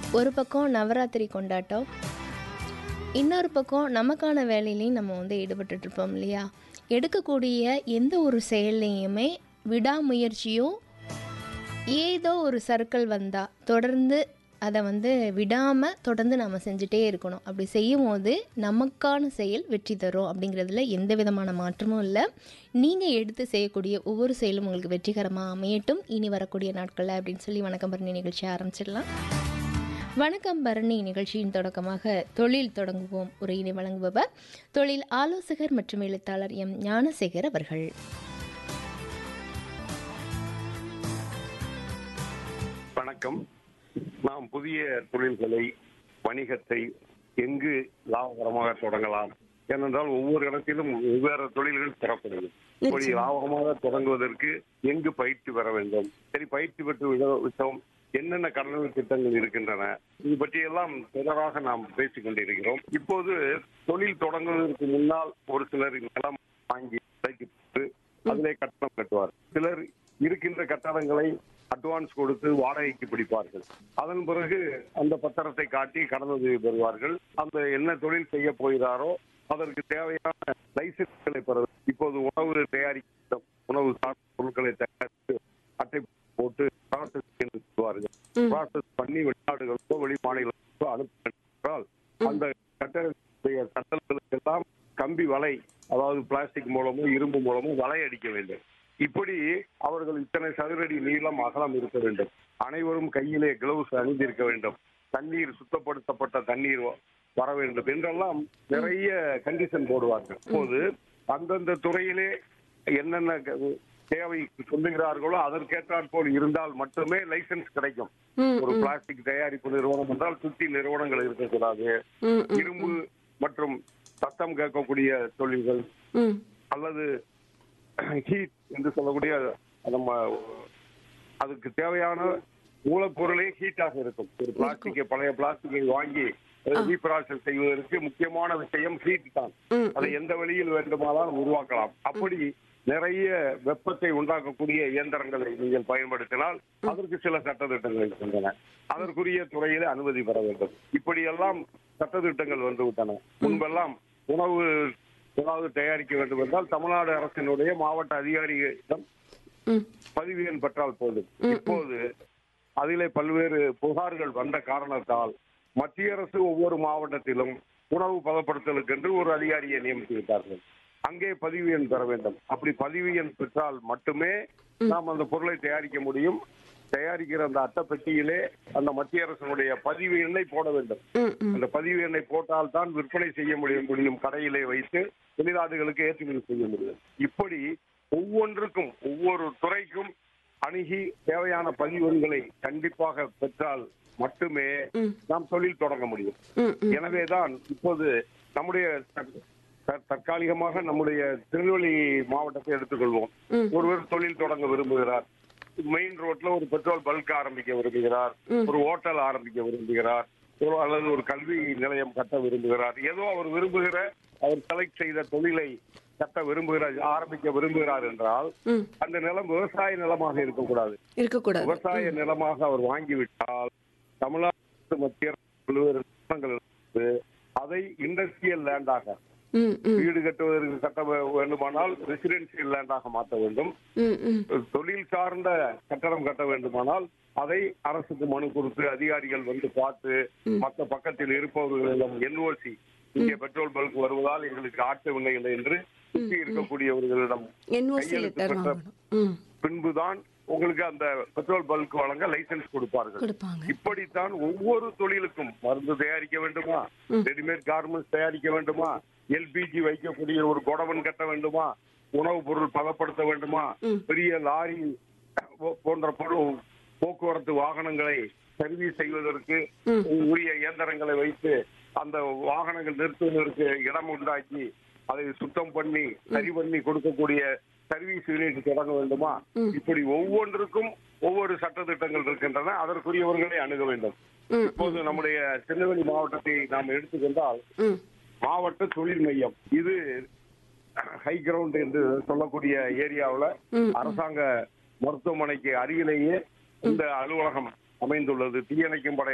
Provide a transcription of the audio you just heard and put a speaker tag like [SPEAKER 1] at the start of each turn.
[SPEAKER 1] ஒரு பக்கம் நவராத்திரி கொண்டாட்டம் இன்னொரு பக்கம் நமக்கான வேலையிலையும் நம்ம வந்து ஈடுபட்டுட்டு இருப்போம் இல்லையா எடுக்கக்கூடிய எந்த ஒரு செயல்லையுமே விடாமுயற்சியும் ஏதோ ஒரு சர்க்கிள் வந்தால் தொடர்ந்து அதை வந்து விடாமல் தொடர்ந்து நம்ம செஞ்சுட்டே இருக்கணும் அப்படி செய்யும் போது நமக்கான செயல் வெற்றி தரும் அப்படிங்கிறதுல எந்த விதமான மாற்றமும் இல்லை நீங்கள் எடுத்து செய்யக்கூடிய ஒவ்வொரு செயலும் உங்களுக்கு வெற்றிகரமாக அமையட்டும் இனி வரக்கூடிய நாட்களில் அப்படின்னு சொல்லி வணக்கம் பரணி நிகழ்ச்சியை ஆரம்பிச்சிடலாம் வணக்கம் பரணி நிகழ்ச்சியின் தொடக்கமாக தொழில் தொடங்குவோம் உரையினை வழங்குபவர் தொழில் ஆலோசகர் மற்றும் எழுத்தாளர் எம் ஞானசேகர் அவர்கள்
[SPEAKER 2] வணக்கம் நாம் புதிய தொழில்களை வணிகத்தை எங்கு லாபகரமாக தொடங்கலாம் ஏனென்றால் ஒவ்வொரு இடத்திலும் வெவ்வேறு தொழில்கள் பெறப்படுகிறது இப்படி லாபகமாக தொடங்குவதற்கு எங்கு பயிற்சி பெற வேண்டும் சரி பயிற்சி பெற்று விட- விட்டோம் என்னென்ன கடனுதவி திட்டங்கள் இருக்கின்றன இது பற்றியெல்லாம் தொடராக நாம் பேசிக் கொண்டிருக்கிறோம் இப்போது தொழில் தொடங்குவதற்கு முன்னால் ஒரு சிலர் நிலம் வாங்கி விலைக்கு விற்று அதிலே கட்டணம் கட்டுவார் சிலர் இருக்கின்ற கட்டடங்களை அட்வான்ஸ் கொடுத்து வாடகைக்கு பிடிப்பார்கள் அதன் பிறகு அந்த பத்திரத்தை காட்டி கடனுதவி பெறுவார்கள் அந்த என்ன தொழில் செய்ய போகிறாரோ அதற்கு தேவையான லைசன்ஸ்களை பெறுவது இப்போது உணவு தயாரிக்க உணவு சார்ந்த பொருட்களை தயாரித்து அட்டை போட்டு ப்ராசஸ் செய்வார்கள் ப்ராசஸ் பண்ணி வெளிநாடுகளுக்கோ வெளி மாநிலங்களுக்கோ அனுப்ப என்றால் அந்த கட்டடத்துடைய கட்டல்களுக்கெல்லாம் கம்பி வலை அதாவது பிளாஸ்டிக் மூலமோ இரும்பு மூலமோ வலை அடிக்க வேண்டும் இப்படி அவர்கள் இத்தனை சதுரடி நீளம் அகலம் இருக்க வேண்டும் அனைவரும் கையிலே கிளவுஸ் அணிந்திருக்க வேண்டும் தண்ணீர் சுத்தப்படுத்தப்பட்ட தண்ணீர் வ- வர வேண்டும் என்றெல்லாம் நிறைய கண்டிஷன் போடுவார்கள் அப்போது அந்தந்த துறையிலே என்னென்ன க- தேவை சொல்லுகிறார்களோ அதற்கேற்றாற் போல் இருந்தால் மட்டுமே லைசன்ஸ் கிடைக்கும் ஒரு பிளாஸ்டிக் தயாரிப்பு நிறுவனம் என்றால் சுத்தி நிறுவனங்கள் இருக்கக்கூடாது இரும்பு மற்றும் சத்தம் கேட்கக்கூடிய தொழில்கள் அல்லது ஹீட் என்று சொல்லக்கூடிய நம்ம அதுக்கு தேவையான மூலப்பொருளே ஹீட்டாக இருக்கும் ஒரு பிளாஸ்டிக்கை பழைய பிளாஸ்டிக்கை வாங்கி ரீப்ராசஸ் செய்வதற்கு முக்கியமான விஷயம் ஹீட் தான் அதை எந்த வழியில் வேண்டுமானாலும் உருவாக்கலாம் அப்படி நிறைய வெப்பத்தை உண்டாக்கக்கூடிய இயந்திரங்களை நீங்கள் பயன்படுத்தினால் அதற்கு சில சட்டத்திட்டங்கள் இருக்கின்றன அதற்குரிய துறையிலே அனுமதி பெற வேண்டும் இப்படியெல்லாம் சட்டத்திட்டங்கள் வந்துவிட்டன முன்பெல்லாம் உணவு ஏதாவது தயாரிக்க வேண்டும் என்றால் தமிழ்நாடு அரசினுடைய மாவட்ட அதிகாரிகளிடம் பதிவு எண் பெற்றால் போதும் இப்போது அதிலே பல்வேறு புகார்கள் வந்த காரணத்தால் மத்திய அரசு ஒவ்வொரு மாவட்டத்திலும் உணவு பதப்படுத்தலுக்கு என்று ஒரு அதிகாரியை நியமித்து விட்டார்கள் அங்கே பதிவு எண் பெற வேண்டும் அப்படி பதிவு எண் பெற்றால் மட்டுமே நாம் அந்த பொருளை தயாரிக்க முடியும் தயாரிக்கிற அந்த அட்டைப்பெட்டியிலே அந்த மத்திய அரசினுடைய பதிவு எண்ணை போட வேண்டும் அந்த பதிவு எண்ணை போட்டால் தான் விற்பனை செய்ய முடியும் முடியும் கடையிலே வைத்து வெளிநாடுகளுக்கு ஏற்றுமதி செய்ய முடியும் இப்படி ஒவ்வொன்றுக்கும் ஒவ்வொரு துறைக்கும் அணுகி தேவையான பதிவெண்களை கண்டிப்பாக பெற்றால் மட்டுமே நாம் தொழில் தொடங்க முடியும் எனவேதான் இப்போது நம்முடைய தற்- தற்- தற்காலிகமாக நம்முடைய திருநெல்வேலி மாவட்டத்தை எடுத்துக்கொள்வோம் ஒருவர் தொழில் தொடங்க விரும்புகிறார் மெயின் ரோட்ல ஒரு பெட்ரோல் பல்க் ஆரம்பிக்க விரும்புகிறார் ஒரு ஹோட்டல் ஆரம்பிக்க விரும்புகிறார் ஒரு அல்லது ஒரு கல்வி நிலையம் கட்ட விரும்புகிறார் ஏதோ அவர் விரும்புகிற அவர் செலக்ட் செய்த தொழிலை கட்ட விரும்புகிறார் ஆரம்பிக்க விரும்புகிறார் என்றால் அந்த நிலம் விவசாய நிலமாக இருக்கக்கூடாது
[SPEAKER 3] இருக்கக்கூடாது
[SPEAKER 2] விவசாய நிலமாக அவர் வாங்கிவிட்டால் தமிழ்நாடு மத்திய அரசு பல்வேறு நிறுவனங்கள் இருந்து அதை இண்டஸ்ட்ரியல் லேண்டாக
[SPEAKER 3] ம் ம்
[SPEAKER 2] வீடு கட்டுவதற்கு கட்ட வே- வேண்டுமானால் ரெசிடென்சியல் லேண்டாக மாற்ற வேண்டும்
[SPEAKER 3] ம் ம்
[SPEAKER 2] தொழில் சார்ந்த கட்டடம் கட்ட வேண்டுமானால் அதை அரசுக்கு மனு கொடுத்து அதிகாரிகள் வந்து பார்த்து மற்ற பக்கத்தில் இருப்பவர்களிடம் என்ஓசி இங்கே பெட்ரோல் பல்க் வருவதால் எங்களுக்கு ஆட்சேபனை இல்லை என்று சுற்றி இருக்கக்கூடியவர்களிடம்
[SPEAKER 3] என்ஓசி
[SPEAKER 2] கையெழுத்து
[SPEAKER 3] லெட்டர்
[SPEAKER 2] பெற்ற
[SPEAKER 3] வாங்கணும் ம்
[SPEAKER 2] பின்புதான் உங்களுக்கு அந்த பெட்ரோல் பல்க் வழங்க லைசன்ஸ் கொடுப்பார்கள்
[SPEAKER 3] கொடுப்பாங்க
[SPEAKER 2] இப்படித்தான் ஒவ்வொரு தொழிலுக்கும் மருந்து தயாரிக்க வேண்டுமா ரெடிமேட் கார்மெண்ட்ஸ் தயாரிக்க வேண்டுமா எல்பிஜி வைக்கக்கூடிய ஒரு குடவன் கட்ட வேண்டுமா உணவுப் பொருள் பதப்படுத்த வேண்டுமா பெரிய லாரி போ- போன்ற பொருள் போக்குவரத்து வாகனங்களை சர்வீஸ் செய்வதற்கு உரிய இயந்திரங்களை வைத்து அந்த வாகனங்கள் நிறுத்துவதற்கு இடம் உண்டாக்கி அதை சுத்தம் பண்ணி சரி பண்ணி கொடுக்கக்கூடிய சர்வீஸ் யூனிட் தொடங்க வேண்டுமா இப்படி ஒவ்வொன்றுக்கும் ஒவ்வொரு சட்டத்திட்டங்கள் இருக்கின்றன அதற்குரியவர்களை அணுக வேண்டும் இப்போது நம்முடைய திருநெல்வேலி மாவட்டத்தை நாம் எடுத்துக்கொண்டால்
[SPEAKER 3] ம்
[SPEAKER 2] மாவட்ட தொழில் மையம் இது ஹை கிரவுண்ட் என்று சொல்லக்கூடிய ஏரியாவுல அரசாங்க மருத்துவமனைக்கு அருகிலேயே இந்த அலுவலகம் அமைந்துள்ளது தீயணைக்கும் படை